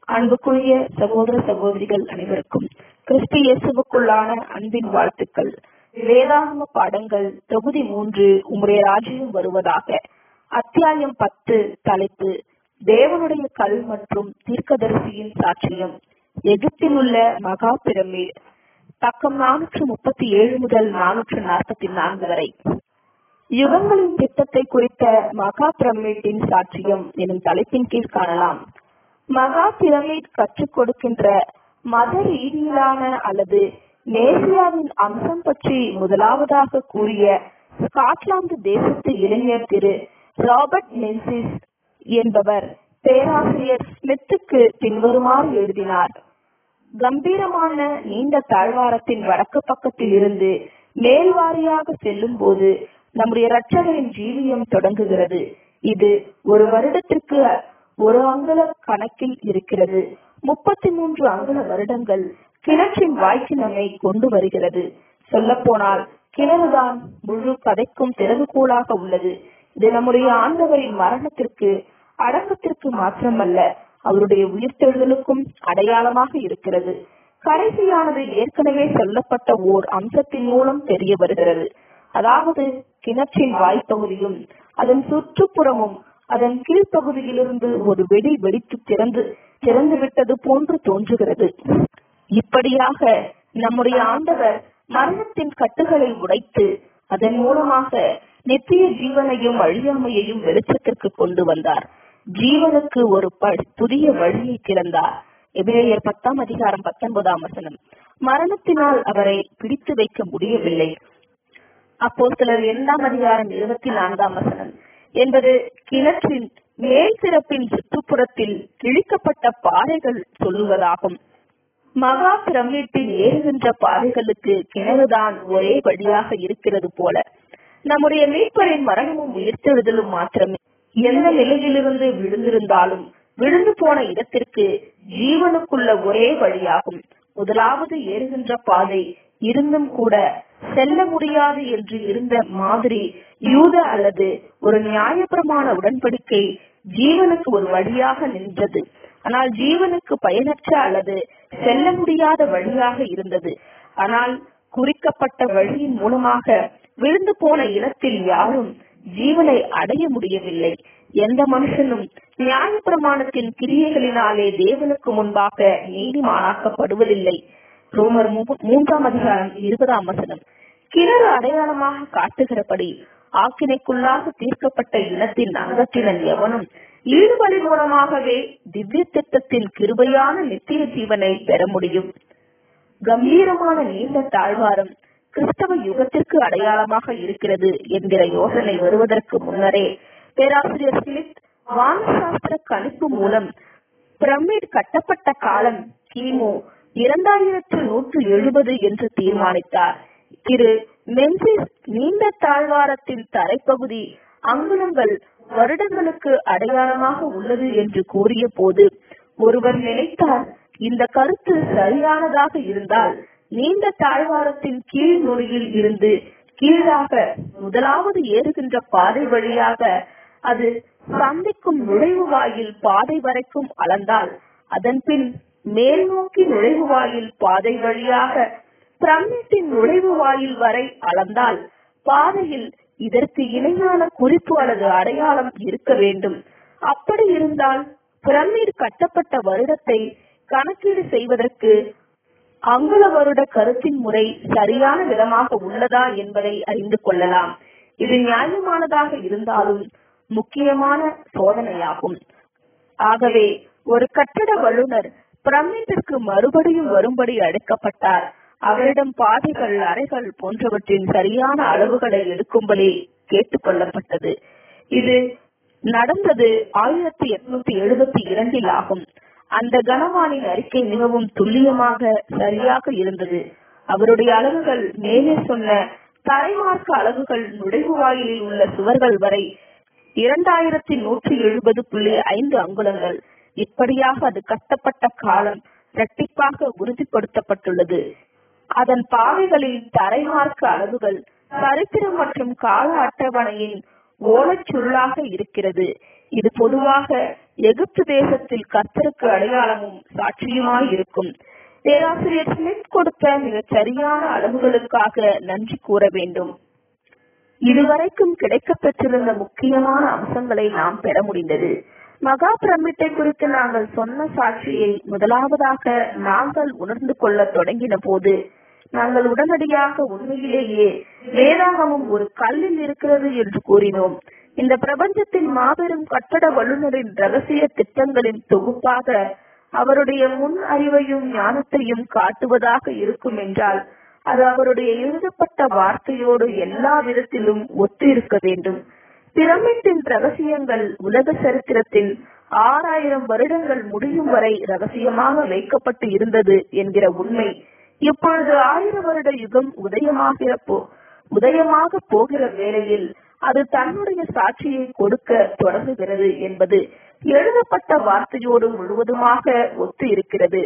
அன்புக்குரிய சகோதர சகோதரிகள் அனைவருக்கும் கிறிஸ்து இயேசுவுக்குள்ளான அன்பின் வாழ்த்துக்கள் வேதாகம பாடங்கள் தொகுதி மூன்று உம்முடைய ராஜ்யம் வருவதாக அத்தியாயம் பத்து தலைப்பு தேவனுடைய கல் மற்றும் தீர்க்கதரிசியின் சாட்சியம் எகிப்தில் உள்ள மகா பிரமிட் பக்கம் நானூற்று முப்பத்தி ஏழு முதல் நானூற்று நாற்பத்தி நான்கு வரை யுகங்களின் திட்டத்தை குறித்த மகா பிரமிட்டின் சாட்சியம் எனும் தலைப்பின் கீழ் காணலாம் மகா பிரமிட் கற்றுக் கொடுக்கின்ற மத ரீதியிலான அல்லது நேசியாவின் அம்சம் பற்றி முதலாவதாக கூறிய ஸ்காட்லாந்து தேசத்து இளைஞர் திரு ராபர்ட் மென்சிஸ் என்பவர் பேராசிரியர் ஸ்மித்துக்கு பின்வருமாறு எழுதினார் கம்பீரமான நீண்ட தாழ்வாரத்தின் வடக்கு பக்கத்தில் இருந்து மேல்வாரியாக செல்லும் போது நம்முடைய இரட்சகரின் ஜீவியம் தொடங்குகிறது இது ஒரு வருடத்திற்கு ஒரு அங்குல கணக்கில் இருக்கிறது முப்பத்தி மூன்று அங்குல வருடங்கள் கிணற்றின் வாய்க்கு நம்மை கொண்டு வருகிறது சொல்ல போனால் கிணறுதான் முழு கதைக்கும் திறவுகோலாக உள்ளது இது நம்முடைய ஆண்டவரின் மரணத்திற்கு அடக்கத்திற்கு மாத்திரமல்ல அவருடைய உயிர்த்தெழுதலுக்கும் அடையாளமாக இருக்கிறது கடைசியானது ஏற்கனவே சொல்லப்பட்ட ஓர் அம்சத்தின் மூலம் தெரிய வருகிறது அதாவது கிணற்றின் வாய்ப்பகுதியும் அதன் சுற்றுப்புறமும் அதன் கீழ்ப்பகுதியிலிருந்து ஒரு வெடி வெடித்து திறந்து திறந்து விட்டது போன்று தோன்றுகிறது இப்படியாக நம்முடைய ஆண்டவர் மரணத்தின் கட்டுகளை உடைத்து அதன் மூலமாக நித்திய ஜீவனையும் அழியாமையையும் வெளிச்சத்திற்கு கொண்டு வந்தார் ஜீவனுக்கு ஒரு புதிய வழியை திறந்தார் எபிரேயர் பத்தாம் அதிகாரம் பத்தொன்பதாம் வசனம் மரணத்தினால் அவரை பிடித்து வைக்க முடியவில்லை அப்போ சிலர் இரண்டாம் அதிகாரம் இருபத்தி நான்காம் வசனம் என்பது கிணற்றின் மேல் சிறப்பின் சுற்றுப்புறத்தில் கிழிக்கப்பட்ட பாறைகள் சொல்லுவதாகும் மகா பிரமிட்டில் ஏறுகின்ற பாறைகளுக்கு கிணறுதான் ஒரே வழியாக இருக்கிறது போல நம்முடைய மீட்பரின் மரணமும் உயிர்த்தெழுதலும் மாத்திரமே எந்த நிலையிலிருந்து விழுந்திருந்தாலும் விழுந்து போன இடத்திற்கு ஜீவனுக்குள்ள ஒரே வழியாகும் முதலாவது ஏறுகின்ற பாதை இருந்தும் கூட செல்ல முடியாது என்று இருந்த மாதிரி யூத அல்லது ஒரு நியாயப்பிரமாண உடன்படிக்கை ஜீவனுக்கு ஒரு வழியாக நின்றது ஆனால் ஜீவனுக்கு பயனற்ற அல்லது செல்ல முடியாத வழியாக இருந்தது ஆனால் குறிக்கப்பட்ட வழியின் மூலமாக விழுந்து போன இடத்தில் யாரும் ஜீவனை அடைய முடியவில்லை எந்த மனுஷனும் நியாய பிரமாணத்தின் கிரியைகளினாலே தேவனுக்கு முன்பாக நீதிமானாக்கப்படுவதில்லை ரோமர் மூன்றாம் அதிகாரம் இருபதாம் வசனம் கிணறு அடையாளமாக காட்டுகிறபடி ஆக்கினைக்குள்ளாக தீர்க்கப்பட்ட இனத்தின் அங்கத்தினன் எவனும் ஈடுபடி மூலமாகவே திவ்ய திட்டத்தின் கிருபையான நித்திய ஜீவனை பெற முடியும் கம்பீரமான நீண்ட தாழ்வாரம் கிறிஸ்தவ யுகத்திற்கு அடையாளமாக இருக்கிறது என்கிற யோசனை வருவதற்கு முன்னரே பேராசிரியர் ஸ்மித் வானசாஸ்திர கணிப்பு மூலம் பிரமிட் கட்டப்பட்ட காலம் கிமு இரண்டாயிரத்து நூற்று எழுபது என்று தீர்மானித்தார் திரு மென்சிஸ் நீண்ட தாழ்வாரத்தின் தரைப்பகுதி அங்குலங்கள் வருடங்களுக்கு அடையாளமாக உள்ளது என்று கூறிய போது ஒருவர் நினைத்தார் இந்த கருத்து சரியானதாக இருந்தால் நீண்ட தாழ்வாரத்தின் கீழ் நுனியில் இருந்து கீழாக முதலாவது ஏறுகின்ற பாதை வழியாக அது சந்திக்கும் நுழைவு வாயில் பாதை வரைக்கும் அளந்தால் அதன் பின் மேல் நோக்கி நுழைவு வாயில் பாதை வழியாக பிரமிட்டின் நுழைவு வாயில் வரை அளந்தால் பாதையில் இதற்கு இணையான குறிப்பு அல்லது அடையாளம் இருக்க வேண்டும் அப்படி இருந்தால் பிரமிட் கட்டப்பட்ட வருடத்தை கணக்கீடு செய்வதற்கு அங்குல வருட கருத்தின் முறை சரியான விதமாக உள்ளதா என்பதை அறிந்து கொள்ளலாம் இது நியாயமானதாக இருந்தாலும் முக்கியமான சோதனையாகும் ஆகவே ஒரு கட்டட வல்லுநர் பிரமிட்டிற்கு மறுபடியும் வரும்படி அழைக்கப்பட்டார் அவரிடம் பாதைகள் அறைகள் போன்றவற்றின் சரியான அளவுகளை எடுக்கும்படி கேட்டுக் கொள்ளப்பட்டது இது நடந்தது ஆயிரத்தி எட்நூத்தி எழுபத்தி இரண்டில் ஆகும் அந்த கனவானின் அறிக்கை மிகவும் துல்லியமாக சரியாக இருந்தது அவருடைய அளவுகள் மேலே சொன்ன தரைமார்க்க அளவுகள் நுழைவு வாயிலில் உள்ள சுவர்கள் வரை இரண்டாயிரத்தி நூற்றி எழுபது புள்ளி ஐந்து அங்குலங்கள் இப்படியாக அது கட்டப்பட்ட காலம் இரட்டிப்பாக உறுதிப்படுத்தப்பட்டுள்ளது அதன் பாதைகளில் தரைமார்க்க அளவுகள் சரித்திரம் மற்றும் கால அட்டவணையின் ஓலச்சுருளாக இருக்கிறது இது பொதுவாக எகிப்து தேசத்தில் கர்த்தருக்கு அடையாளமும் சாட்சியுமாய் இருக்கும் பேராசிரியர் ஸ்மித் கொடுத்த மிகச் சரியான அளவுகளுக்காக நன்றி கூற வேண்டும் இதுவரைக்கும் கிடைக்கப் பெற்றிருந்த முக்கியமான அம்சங்களை நாம் பெற முடிந்தது மகா பிரமிட்டை குறித்து நாங்கள் சொன்ன சாட்சியை முதலாவதாக நாங்கள் உணர்ந்து கொள்ள தொடங்கின போது நாங்கள் உடனடியாக உண்மையிலேயே வேதாகமும் ஒரு கல்லில் இருக்கிறது என்று கூறினோம் இந்த பிரபஞ்சத்தின் மாபெரும் கட்டட வல்லுநரின் ரகசிய திட்டங்களின் தொகுப்பாக அவருடைய முன் அறிவையும் ஞானத்தையும் காட்டுவதாக இருக்கும் என்றால் அது அவருடைய எழுதப்பட்ட வார்த்தையோடு எல்லா விதத்திலும் ஒத்து இருக்க வேண்டும் பிரமிட்டின் ரகசியங்கள் உலக சரித்திரத்தில் ஆறாயிரம் வருடங்கள் முடியும் வரை ரகசியமாக வைக்கப்பட்டு இருந்தது என்கிற உண்மை இப்பொழுது ஆயிரம் வருட யுகம் உதயமாகிற போ உதயமாக போகிற வேளையில் அது தன்னுடைய சாட்சியை கொடுக்க தொடங்குகிறது என்பது எழுதப்பட்ட வார்த்தையோடு முழுவதுமாக ஒத்து இருக்கிறது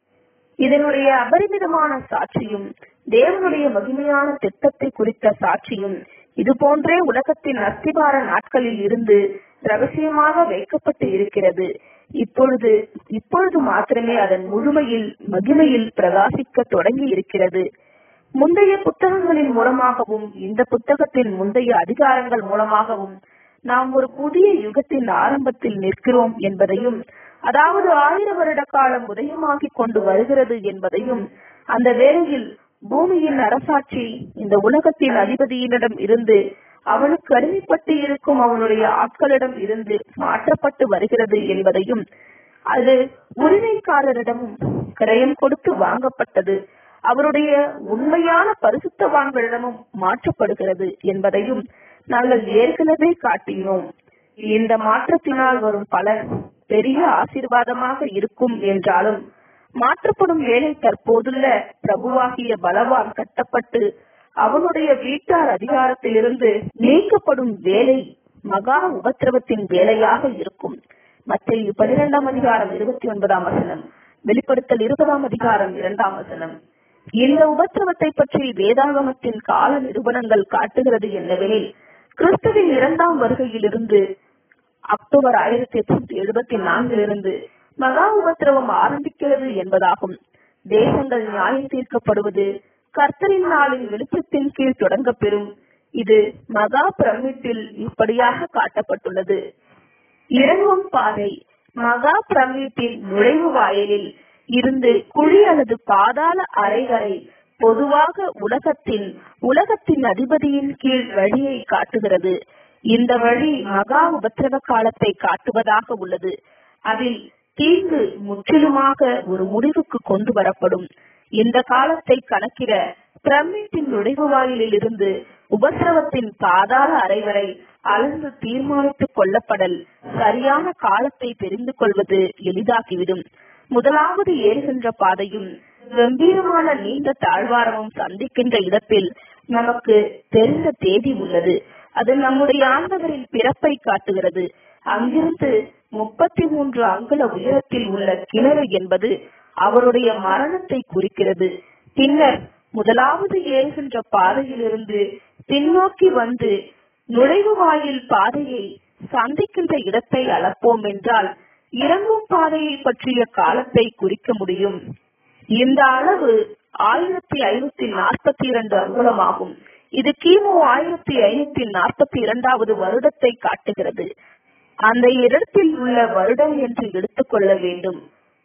இதனுடைய அபரிமிதமான சாட்சியும் தேவனுடைய மகிமையான திட்டத்தை குறித்த சாட்சியும் இது போன்றே உலகத்தின் அஸ்திபார நாட்களில் இருந்து ரகசியமாக வைக்கப்பட்டு இருக்கிறது இப்பொழுது இப்பொழுது மாத்திரமே அதன் முழுமையில் மகிமையில் பிரகாசிக்க தொடங்கி இருக்கிறது முந்தைய புத்தகங்களின் மூலமாகவும் இந்த புத்தகத்தின் முந்தைய அதிகாரங்கள் மூலமாகவும் நாம் ஒரு புதிய யுகத்தின் ஆரம்பத்தில் நிற்கிறோம் என்பதையும் அதாவது ஆயிரம் வருட காலம் உதயமாகிக் கொண்டு வருகிறது என்பதையும் அந்த வேளையில் பூமியின் அரசாட்சி இந்த உலகத்தின் அதிபதியினிடம் இருந்து அவனுக்கு அடிமைப்பட்டு இருக்கும் அவனுடைய ஆட்களிடம் இருந்து மாற்றப்பட்டு வருகிறது என்பதையும் அது உரிமைக்காரரிடமும் கிரயம் கொடுத்து வாங்கப்பட்டது அவருடைய உண்மையான பரிசுத்தவான்களிடமும் மாற்றப்படுகிறது என்பதையும் நாங்கள் ஏற்கனவே காட்டினோம் இந்த மாற்றத்தினால் வரும் பலன் பெரிய ஆசீர்வாதமாக இருக்கும் என்றாலும் மாற்றப்படும் வேலை தற்போதுள்ள பிரபுவாகிய பலவான் கட்டப்பட்டு அவனுடைய வீட்டார் அதிகாரத்திலிருந்து நீக்கப்படும் வேலை மகா உபத்திரவத்தின் வேலையாக இருக்கும் மத்திய பனிரெண்டாம் அதிகாரம் இருபத்தி ஒன்பதாம் வசனம் வெளிப்படுத்தல் இருபதாம் அதிகாரம் இரண்டாம் வசனம் இந்த உபத்திரவத்தை பற்றி வேதாகமத்தின் கால நிறுவனங்கள் காட்டுகிறது என்னவெனில் கிறிஸ்துவின் இரண்டாம் வருகையிலிருந்து அக்டோபர் ஆயிரத்தி எட்நூத்தி எழுபத்தி நான்கிலிருந்து மகா உபத்திரவம் ஆரம்பிக்கிறது என்பதாகும் தேசங்கள் நியாயம் தீர்க்கப்படுவது கர்த்தரின் நாளின் வெளிச்சத்தின் கீழ் தொடங்க பெறும் இது மகா பிரமிட்டில் இப்படியாக காட்டப்பட்டுள்ளது இறங்கும் பாதை மகா பிரமிட்டின் நுழைவு வாயிலில் இருந்து குழி அல்லது பாதாள அறை வரை பொதுவாக உலகத்தின் உலகத்தின் அதிபதியின் கீழ் வழியை காட்டுகிறது இந்த வழி மகா உபத்திரவ காலத்தை காட்டுவதாக உள்ளது அதில் தீங்கு முற்றிலுமாக ஒரு முடிவுக்கு கொண்டு வரப்படும் இந்த காலத்தை கணக்கிட பிரமிட்டின் நுழைவு வாயிலில் இருந்து உபசிரவத்தின் பாதாள அறை வரை அளந்து தீர்மானித்துக் கொள்ளப்படல் சரியான காலத்தை தெரிந்து கொள்வது எளிதாகிவிடும் முதலாவது ஏறுகின்ற பாதையும் கம்பீரமான நீண்ட தாழ்வாரமும் சந்திக்கின்ற இடத்தில் நமக்கு தெரிந்த தேதி உள்ளது அது நம்முடைய ஆண்டவரின் பிறப்பை காட்டுகிறது அங்கிருந்து முப்பத்தி மூன்று அங்குல உயரத்தில் உள்ள கிணறு என்பது அவருடைய மரணத்தை குறிக்கிறது பின்னர் முதலாவது ஏறுகின்ற பாதையிலிருந்து பின்னோக்கி வந்து நுழைவு வாயில் பாதையை சந்திக்கின்ற இடத்தை அளப்போம் என்றால் இறங்கும் பாதையை பற்றிய காலத்தை குறிக்க முடியும் இந்த அளவு ஆயிரத்தி ஐநூத்தி நாற்பத்தி இரண்டு அங்குலமாகும் இது கிமு ஆயிரத்தி ஐநூத்தி நாற்பத்தி இரண்டாவது வருடத்தை காட்டுகிறது அந்த இடத்தில் உள்ள வருடம் என்று எடுத்துக்கொள்ள வேண்டும்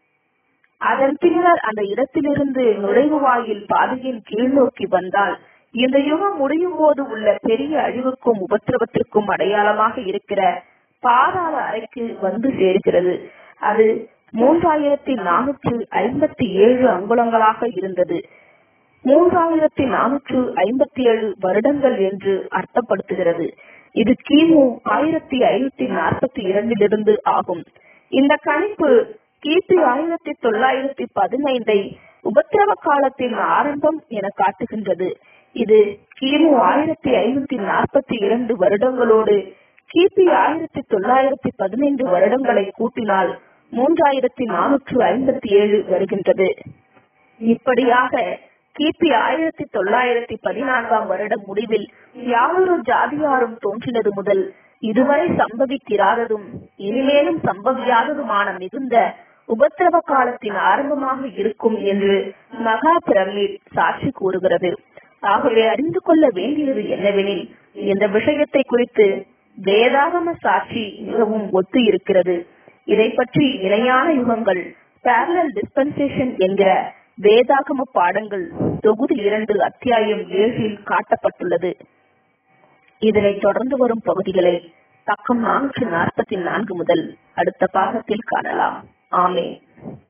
அதன் பின்னர் அந்த இடத்திலிருந்து நுழைவு வாயில் பாதையின் கீழ் நோக்கி வந்தால் இந்த யுகம் முடியும் போது உள்ள பெரிய அழிவுக்கும் உபத்திரவத்திற்கும் அடையாளமாக இருக்கிற பாதாள அறைக்கு வந்து சேர்கிறது அது மூன்றாயிரத்தி நானூற்று ஐம்பத்தி ஏழு அங்குலங்களாக இருந்தது மூன்றாயிரத்தி நானூற்று ஐம்பத்தி ஏழு வருடங்கள் என்று அர்த்தப்படுத்துகிறது இது கிமு ஆயிரத்தி ஐநூத்தி நாற்பத்தி இரண்டிலிருந்து ஆகும் இந்த கணிப்பு கிபி ஆயிரத்தி தொள்ளாயிரத்தி பதினைந்தை உபத்திரவ காலத்தின் ஆரம்பம் என காட்டுகின்றது இது கிமு ஆயிரத்தி ஐநூத்தி நாற்பத்தி இரண்டு வருடங்களோடு கிபி ஆயிரத்தி தொள்ளாயிரத்தி பதினைந்து வருடங்களை கூட்டினால் மூன்றாயிரத்தி நானூற்று ஐம்பத்தி ஏழு வருகின்றது இப்படியாக கிபி ஆயிரத்தி தொள்ளாயிரத்தி பதினான்காம் வருட முடிவில் யாவொரு ஜாதியாரும் தோன்றினது முதல் இதுவரை சம்பவித்திராததும் இனிமேலும் சம்பவியாததுமான மிகுந்த உபத்திரவ காலத்தின் ஆரம்பமாக இருக்கும் என்று மகா பிரமிட் சாட்சி கூறுகிறது ஆகவே அறிந்து கொள்ள வேண்டியது என்னவெனில் இந்த விஷயத்தை குறித்து வேதாகம சாட்சி மிகவும் ஒத்து இருக்கிறது இதை பற்றி இணையான யுகங்கள் பேரலல் டிஸ்பென்சேஷன் என்கிற வேதாகம பாடங்கள் தொகுதி இரண்டு அத்தியாயம் ஏழில் காட்டப்பட்டுள்ளது இதனை தொடர்ந்து வரும் பகுதிகளை பக்கம் நானூற்று நாற்பத்தி நான்கு முதல் அடுத்த பாகத்தில் காணலாம் ஆமே